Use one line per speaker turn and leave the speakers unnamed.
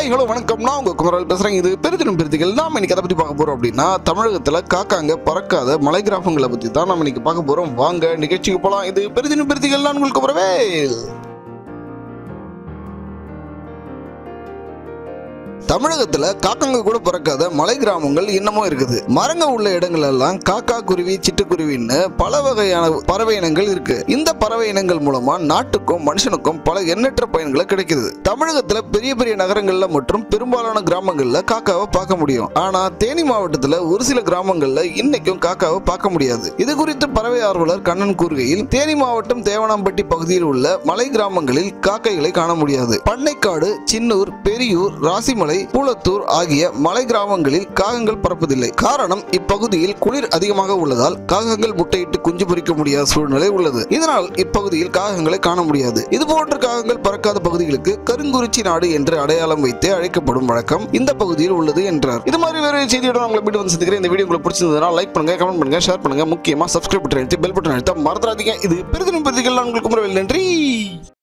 hi hello வணக்கம் நான் உங்க குமரல் பேசுறேன் இது பெருதினம் பெருதிகள் நாம இன்னைக்கு அதை பத்தி பார்க்க போறோம் அப்படின்னா தமிழகத்துல காக்காங்க பறக்காத மலை கிராமங்களை பத்தி தான் நம்ம இன்னைக்கு பார்க்க போறோம் வாங்க நிகழ்ச்சிக்கு போலாம் இது பெருதினம் பெருதிகள் நான் உங்களுக்கு குமரவேல் தமிழகத்துல காக்காங்க கூட பிறக்காத மலை கிராமங்கள் இன்னமும் இருக்குது மரங்க உள்ள இடங்கள் எல்லாம் காக்கா குருவி சிட்டுக்குருவின்னு பல வகையான பறவை இனங்கள் இருக்கு இந்த பறவை இனங்கள் மூலமா நாட்டுக்கும் மனுஷனுக்கும் பல எண்ணற்ற பயன்களை கிடைக்குது தமிழகத்துல பெரிய பெரிய நகரங்கள்ல மற்றும் பெரும்பாலான கிராமங்கள்ல காக்காவை பார்க்க முடியும் ஆனா தேனி மாவட்டத்துல ஒரு சில கிராமங்கள்ல இன்னைக்கும் காக்காவை பார்க்க முடியாது இது குறித்து பறவை ஆர்வலர் கண்ணன் கூறுகையில் தேனி மாவட்டம் தேவனாம்பட்டி பகுதியில் உள்ள மலை கிராமங்களில் காக்கைகளை காண முடியாது பண்ணைக்காடு சின்னூர் பெரியூர் ராசிமலை பூலத்தூர் ஆகிய மலை கிராமங்களில் காகங்கள் பறப்பதில்லை காரணம் இப்பகுதியில் குளிர் அதிகமாக உள்ளதால் காகங்கள் முட்டையிட்டு குஞ்சு பொரிக்க முடியாத சூழ்நிலை உள்ளது இதனால் இப்பகுதியில் காகங்களை காண முடியாது இதுபோன்ற காகங்கள் பறக்காத பகுதிகளுக்கு கருங்குறிச்சி நாடு என்று அடையாளம் வைத்து அழைக்கப்படும் வழக்கம் இந்த பகுதியில் உள்ளது என்றார் இது மாதிரி வேற ஒரு செய்தியோட உங்களை மீண்டும் வந்து சந்திக்கிறேன் இந்த வீடியோ உங்களுக்கு பிடிச்சிருந்ததுனா லைக் பண்ணுங்க கமெண்ட் பண்ணுங்க ஷேர் பண்ணுங்க முக்கியமா சப்ஸ்கிரைப் பட்டன் அழுத்தி பெல் பட்டன் அழுத்த மறந்துடாதீங்க இது பெருதினம் பெருதிகள் நான் உங்களுக்கு குமரவேல் நன்றி